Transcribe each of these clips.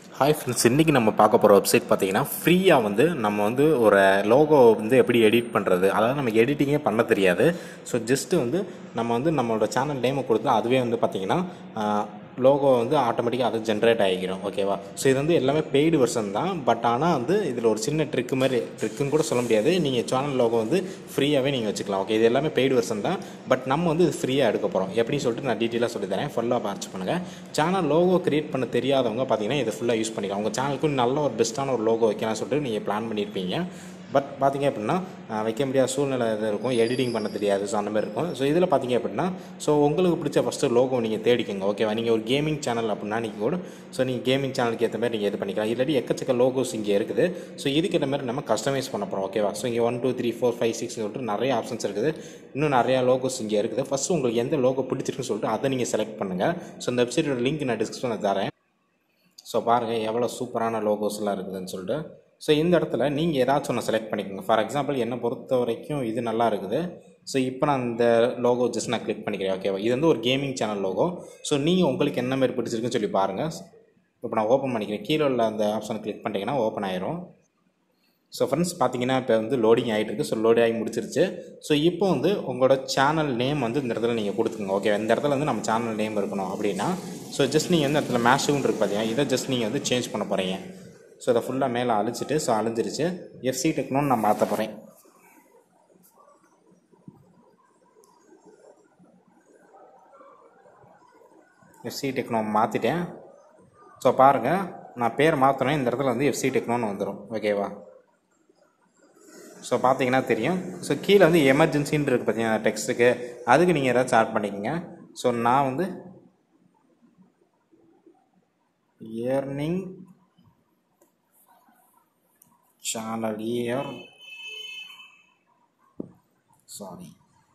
hi friends இன்றைக்கி நம்ம பார்க்க போகிற வெப்சைட் பார்த்தீங்கன்னா ஃப்ரீயாக வந்து நம்ம வந்து ஒரு லோகோ வந்து எப்படி எடிட் பண்ணுறது அதாவது நமக்கு எடிட்டிங்கே பண்ண தெரியாது ஸோ ஜஸ்ட்டு வந்து நம்ம வந்து நம்மளோட சேனல் நேமை கொடுத்து அதுவே வந்து பார்த்திங்கன்னா லோகோ வந்து ஆட்டோமேட்டிக்காக அது ஜென்ரேட் ஆகிக்கிறோம் ஓகேவா ஸோ இது வந்து எல்லாமே பெய்டு வெர்ஷன் தான் பட் ஆனால் வந்து இதில் ஒரு சின்ன ட்ரிக்கு மாதிரி ட்ரிக்குன்னு கூட சொல்ல முடியாது நீங்கள் சேனல் லோகோ வந்து ஃப்ரீயாகவே நீங்கள் வச்சுக்கலாம் ஓகே இது எல்லாமே பெய்டு வெர்ஷன் தான் பட் நம்ம வந்து இது ஃப்ரீயாக எடுக்க போகிறோம் எப்படின்னு சொல்லிட்டு நான் டீட்டெயிலாக சொல்லி தரேன் ஃபுல்லாக பார்த்து பண்ணுங்கள் சேனல் லோகோ கிரியேட் பண்ண தெரியாதவங்க பார்த்தீங்கன்னா இதை ஃபுல்லாக யூஸ் பண்ணிக்கலாம் உங்கள் சேனலுக்கு நல்ல ஒரு பெஸ்ட்டான ஒரு லோகோ வைக்கலாம்னு சொல்லிட்டு நீங்கள் பிளான் பண்ணியிருப்பீங்க பட் பார்த்தீங்க அப்படின்னா அஹ், வைக்க முடியாத சூழ்நிலை இது இருக்கும் எடிட்டிங் பண்ண தெரியாது ஸோ அந்த மாதிரி இருக்கும் ஸோ இதில் பார்த்தீங்க அப்படின்னா ஸோ உங்களுக்கு பிடிச்ச ஃபஸ்ட்டு லோகோ நீங்கள் தேடிக்கோங்க ஓகேவா நீங்கள் ஒரு கேமிங் சேனல் அப்படின்னா நீங்கள் கூட ஸோ நீங்கள் கேமிங் சேனலுக்கு ஏற்ற மாதிரி நீங்கள் இது பண்ணிக்கலாம் இல்லாட்டி எக்கச்சக்க லோகோஸ் இங்கே இருக்குது ஸோ இதுக்கு ஏற்ற மாதிரி நம்ம கஸ்டமைஸ் பண்ண போகிறோம் ஓகேவா ஸோ இங்கே one two three four five six சொல்லிட்டு நிறைய ஆப்ஷன்ஸ் இருக்குது இன்னும் நிறையா லோகோஸ் இங்கே இருக்குது ஃபஸ்ட்டு உங்களுக்கு எந்த லோகோ பிடிச்சிருக்குன்னு சொல்லிட்டு அதை நீங்கள் செலக்ட் பண்ணுங்கள் ஸோ இந்த வெப்சைட்டோட லிங்க் நான் டிஸ்கிரிப்ஷனில் தரேன் ஸோ பாருங்கள் எவ்வளோ சூப்பரான லோகோஸ்லாம் இருக்குதுன்னு சொல்லிட்டு ஸோ இந்த இடத்துல நீங்கள் ஏதாச்சும் ஒன்று செலக்ட் பண்ணிக்கோங்க ஃபார் எக்ஸாம்பிள் என்னை பொறுத்த வரைக்கும் இது நல்லா இருக்குது ஸோ இப்போ நான் இந்த லோகோ ஜஸ்ட் நான் கிளிக் பண்ணிக்கிறேன் ஓகேவா இது வந்து ஒரு கேமிங் சேனல் லோகோ ஸோ நீங்கள் உங்களுக்கு என்ன மாதிரி பிடிச்சிருக்குன்னு சொல்லி பாருங்கள் இப்போ நான் ஓப்பன் பண்ணிக்கிறேன் கீழே உள்ள அந்த ஆப்ஷனை கிளிக் பண்ணிட்டீங்கன்னா ஓப்பன் ஆயிரும் ஸோ ஃப்ரெண்ட்ஸ் பார்த்தீங்கன்னா இப்போ வந்து லோடிங் ஆகிட்டு இருக்கு ஸோ லோடி ஆகி முடிச்சிருச்சு ஸோ இப்போ வந்து உங்களோட சேனல் நேம் வந்து இந்த இடத்துல நீங்கள் கொடுத்துங்க ஓகே இந்த இடத்துல வந்து நம்ம சேனல் நேம் இருக்கணும் அப்படின்னா ஸோ ஜஸ்ட் நீங்கள் வந்து இடத்துல மேஷுன்னு இருக்கு பார்த்தீங்கன்னா இதை ஜஸ்ட் நீங்கள் வந்து சேஞ்ச் பண்ண போகிறீங்க ஸோ இதை ஃபுல்லாக மேலே அழிச்சிட்டு ஸோ அழிஞ்சிருச்சு எஃப்சி டெக்னோன்னு நான் மாற்ற போகிறேன் எஃப்சி டெக்னோ மாற்றிட்டேன் ஸோ பாருங்கள் நான் பேர் மாற்றினேன் இந்த இடத்துல வந்து எஃப்சி டெக்னோன்னு வந்துடும் ஓகேவா ஸோ பார்த்தீங்கன்னா தெரியும் ஸோ கீழே வந்து எமர்ஜென்சின்னு இருக்குது பார்த்தீங்கன்னா டெக்ஸ்ட்டுக்கு அதுக்கு நீங்கள் ஏதாச்சும் ஆட் பண்ணிக்கோங்க ஸோ நான் வந்து earning channel year sorry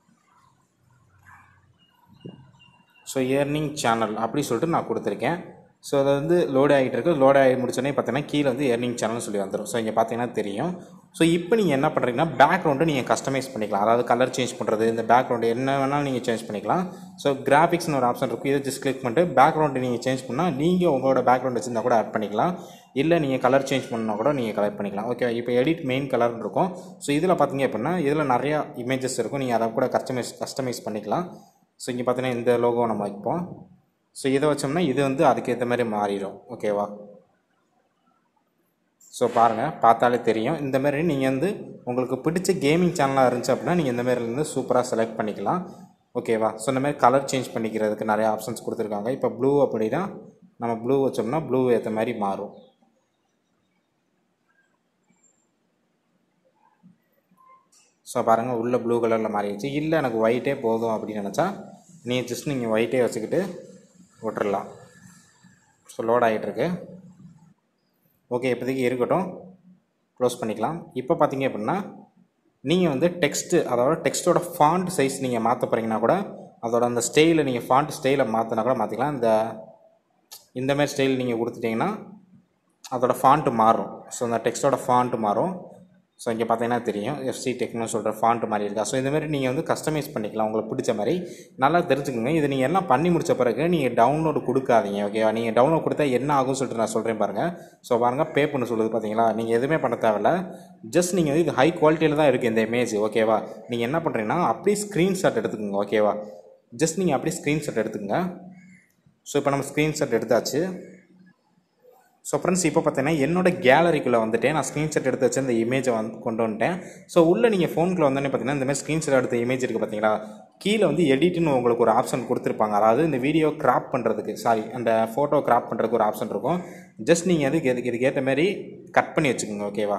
so earning channel அப்படி சொல்லிட்டு நான் கொடுத்துருக்கேன் ஸோ அது வந்து லோட் ஆகிட்டு இருக்கு லோட் ஆகி முடிச்சோடனே பார்த்தீங்கன்னா கீழே வந்து எர்னிங் சேனல்னு சொல்லி வந்துடும் ஸோ இங்கே பார்த்தீங்கன்னா தெரியும் ஸோ இப்போ நீங்கள் என்ன பண்ணுறீங்கன்னா பேக்ரவுண்டை நீங்கள் கஸ்டமைஸ் பண்ணிக்கலாம் அதாவது கலர் சேஞ்ச் பண்ணுறது இந்த பேக்ரவுண்டு என்ன வேணாலும் நீங்கள் சேஞ்ச் பண்ணிக்கலாம் ஸோ கிராஃபிக்ஸ்னு ஒரு ஆப்ஷன் இருக்கும் இதை ஜஸ்ட் கிளிக் பண்ணிட்டு பேக்ரவுண்டு நீங்கள் சேஞ்ச் பண்ணால் நீங்கள் உங்களோட பேக்ரவுண்ட் வச்சிருந்தா கூட ஆட் பண்ணிக்கலாம் இல்லை நீங்கள் கலர் சேஞ்ச் பண்ணால் கூட நீங்கள் கலர் பண்ணிக்கலாம் ஓகே இப்போ எடிட் மெயின் கலர்னு இருக்கும் ஸோ இதில் பார்த்தீங்க அப்படின்னா இதில் நிறையா இமேஜஸ் இருக்கும் நீங்கள் அதை கூட கஸ்டமைஸ் கஸ்டமைஸ் பண்ணிக்கலாம் ஸோ இங்கே பார்த்தீங்கன்னா இந்த லோகோ நம்ம வைப்போம் ஸோ இதை வச்சோம்னா இது வந்து அதுக்கேற்ற மாதிரி மாறிடும் ஓகேவா ஸோ பாருங்கள் பார்த்தாலே தெரியும் இந்த மாதிரி நீங்கள் வந்து உங்களுக்கு பிடிச்ச கேமிங் சேனலாக இருந்துச்சு அப்படின்னா நீங்கள் இந்த மாதிரி இருந்து சூப்பராக செலக்ட் பண்ணிக்கலாம் ஓகேவா ஸோ இந்த மாதிரி கலர் சேஞ்ச் பண்ணிக்கிறதுக்கு நிறைய ஆப்ஷன்ஸ் கொடுத்துருக்காங்க இப்போ ப்ளூ அப்படின்னா நம்ம ப்ளூ வச்சோம்னா ப்ளூ ஏற்ற மாதிரி மாறும் ஸோ பாருங்கள் உள்ள ப்ளூ கலரில் மாறிடுச்சு இல்லை எனக்கு ஒயிட்டே போதும் அப்படின்னு நினச்சா நீ ஜஸ்ட் நீங்கள் ஒயிட்டே வச்சுக்கிட்டு விட்டுறலாம் ஸோ லோட் ஆகிட்டுருக்கு ஓகே இப்போதைக்கு இருக்கட்டும் க்ளோஸ் பண்ணிக்கலாம் இப்போ பார்த்தீங்க அப்படின்னா நீங்கள் வந்து டெக்ஸ்ட்டு அதாவது டெக்ஸ்ட்டோட ஃபாண்ட் சைஸ் நீங்கள் மாற்ற போகிறீங்கன்னா கூட அதோட அந்த ஸ்டைலை நீங்கள் ஃபாண்ட் ஸ்டைலை மாற்றினா கூட மாற்றிக்கலாம் இந்த இந்த மாதிரி ஸ்டைல் நீங்கள் கொடுத்துட்டிங்கன்னா அதோட ஃபாண்ட்டு மாறும் ஸோ அந்த டெக்ஸ்ட்டோட ஃபாண்ட் மாறும் ஸோ இங்கே பார்த்தீங்கன்னா தெரியும் எஃப்சி டெக்னோ சொல்கிற ஃபாண்ட் மாதிரி இருக்கா ஸோ இந்த மாதிரி நீங்கள் வந்து கஸ்டமைஸ் பண்ணிக்கலாம் உங்களுக்கு பிடிச்ச மாதிரி நல்லா தெரிஞ்சுக்கோங்க இது நீங்கள் எல்லாம் பண்ணி முடிச்ச பிறகு நீங்கள் டவுன்லோடு கொடுக்காதீங்க ஓகேவா நீங்கள் டவுன்லோட் கொடுத்தா என்ன ஆகும்னு சொல்லிட்டு நான் சொல்கிறேன் பாருங்கள் ஸோ பாருங்கள் பே பண்ண சொல்லுது பார்த்தீங்களா நீங்கள் எதுவுமே பண்ண தேவையில்ல ஜஸ்ட் நீங்கள் வந்து இது ஹை குவாலிட்டியில் தான் இருக்குது இந்த இமேஜ் ஓகேவா நீங்கள் என்ன பண்ணுறீங்கன்னா அப்படியே ஸ்க்ரீன்ஷாட் எடுத்துக்கோங்க ஓகேவா ஜஸ்ட் நீங்கள் அப்படியே ஸ்க்ரீன்ஷாட் எடுத்துக்கோங்க ஸோ இப்போ நம்ம ஸ்க்ரீன்ஷாட் எடுத்தாச்சு ஸோ ஃப்ரெண்ட்ஸ் இப்போ பார்த்தீங்கன்னா என்னோட கேலரிக்குள்ளே வந்துட்டேன் நான் ஸ்க்ரீன்ஷாட் எடுத்து வச்சு அந்த இமேஜை வந்து கொண்டு வந்துட்டேன் ஸோ உள்ளே நீங்கள் ஃபோனுக்குள்ள வந்தோடனே பார்த்தீங்கன்னா இந்த மாதிரி ஸ்க்ரீன்ஷாட் எடுத்த இமேஜ் இருக்குது பார்த்தீங்களா கீழே வந்து எடிட்னு உங்களுக்கு ஒரு ஆப்ஷன் கொடுத்துருப்பாங்க அதாவது இந்த வீடியோ கிராப் பண்ணுறதுக்கு சாரி அந்த ஃபோட்டோ கிராப் பண்ணுறதுக்கு ஒரு ஆப்ஷன் இருக்கும் ஜஸ்ட் நீங்கள் அதுக்கு இதுக்கு இதுக்கேற்ற மாதிரி கட் பண்ணி வச்சுக்கோங்க ஓகேவா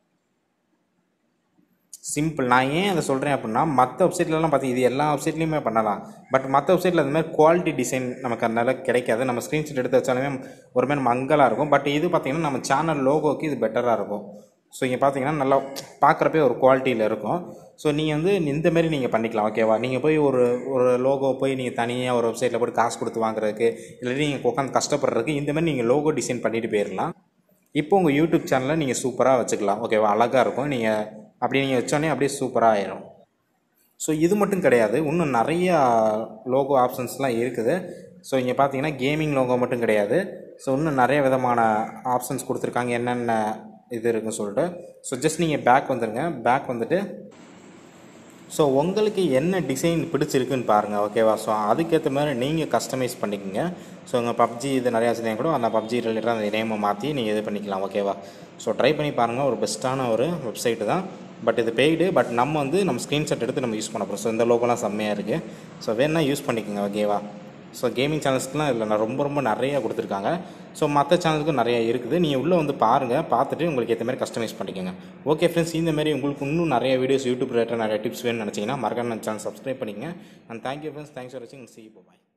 சிம்பிள் நான் ஏன் அதை சொல்கிறேன் அப்படின்னா மற்ற வெப்சைட்லலாம் பார்த்து இது எல்லா வெப்சைட்லேயுமே பண்ணலாம் பட் மற்ற வெப்சைட்டில் அந்த மாதிரி குவாலிட்டி டிசைன் நமக்கு அதனால கிடைக்காது நம்ம ஸ்க்ரீன்ஷாட் எடுத்து வச்சாலுமே ஒரு மாதிரி மங்கலாக இருக்கும் பட் இது பார்த்திங்கன்னா நம்ம சேனல் லோகோக்கு இது பெட்டராக இருக்கும் ஸோ இங்கே பார்த்தீங்கன்னா நல்லா பார்க்குறப்பே ஒரு குவாலிட்டியில் இருக்கும் ஸோ நீங்கள் வந்து இந்த மாதிரி நீங்கள் பண்ணிக்கலாம் ஓகேவா நீங்கள் போய் ஒரு ஒரு லோகோ போய் நீங்கள் தனியாக ஒரு வெப்சைட்டில் போய் காசு கொடுத்து வாங்குறதுக்கு இல்லாட்டி நீங்கள் உட்காந்து கஷ்டப்படுறதுக்கு இந்த மாதிரி நீங்கள் லோகோ டிசைன் பண்ணிட்டு போயிடலாம் இப்போ உங்கள் யூடியூப் சேனலை நீங்கள் சூப்பராக வச்சுக்கலாம் ஓகேவா அழகாக இருக்கும் நீங்கள் அப்படி நீங்கள் வச்சோடனே அப்படியே சூப்பராக ஆயிரும் ஸோ இது மட்டும் கிடையாது இன்னும் நிறையா லோகோ ஆப்ஷன்ஸ்லாம் இருக்குது ஸோ இங்கே பார்த்தீங்கன்னா கேமிங் லோகோ மட்டும் கிடையாது ஸோ இன்னும் நிறைய விதமான ஆப்ஷன்ஸ் கொடுத்துருக்காங்க என்னென்ன இது இருக்குன்னு சொல்லிட்டு ஸோ ஜஸ்ட் நீங்கள் பேக் வந்துடுங்க பேக் வந்துட்டு ஸோ உங்களுக்கு என்ன டிசைன் பிடிச்சிருக்குன்னு பாருங்கள் ஓகேவா ஸோ அதுக்கேற்ற மாதிரி நீங்கள் கஸ்டமைஸ் பண்ணிக்கோங்க ஸோ உங்கள் பப்ஜி இது நிறையா வச்சுருந்தீங்க கூட அந்த பப்ஜி ரிலேட்டடாக அந்த நேமை மாற்றி நீங்கள் இது பண்ணிக்கலாம் ஓகேவா ஸோ ட்ரை பண்ணி பாருங்கள் ஒரு பெஸ்ட்டான ஒரு வெப்சைட்டு தான் பட் இது பெய்டு பட் நம்ம வந்து நம்ம ஸ்க்ரீன்ஷாட் எடுத்து நம்ம யூஸ் பண்ண போகிறோம் ஸோ இந்த லோகோலாம் செம்மையாக இருக்குது ஸோ வேணால் யூஸ் பண்ணிக்கோங்க ஓகேவா ஸோ கேமிங் சேனல்ஸ்க்குலாம் இதில் நான் ரொம்ப ரொம்ப நிறையா கொடுத்துருக்காங்க ஸோ மற்ற சேனலுக்கும் நிறைய இருக்குது நீங்கள் உள்ளே வந்து பாருங்கள் பார்த்துட்டு உங்களுக்கு ஏற்ற மாதிரி கஸ்டமைஸ் பண்ணிக்கோங்க ஓகே ஃப்ரெண்ட்ஸ் இந்த மாதிரி உங்களுக்கு இன்னும் நிறைய வீடியோஸ் யூடியூப் ரிலேட்டட் நிறைய டிப்ஸ் வேணும்னு நினச்சிங்கன்னா மறக்காம சேனல் சப்ஸ்கிரைப் பண்ணிக்கங்க and thank you friends thanks for வாட்சிங் சி பாய்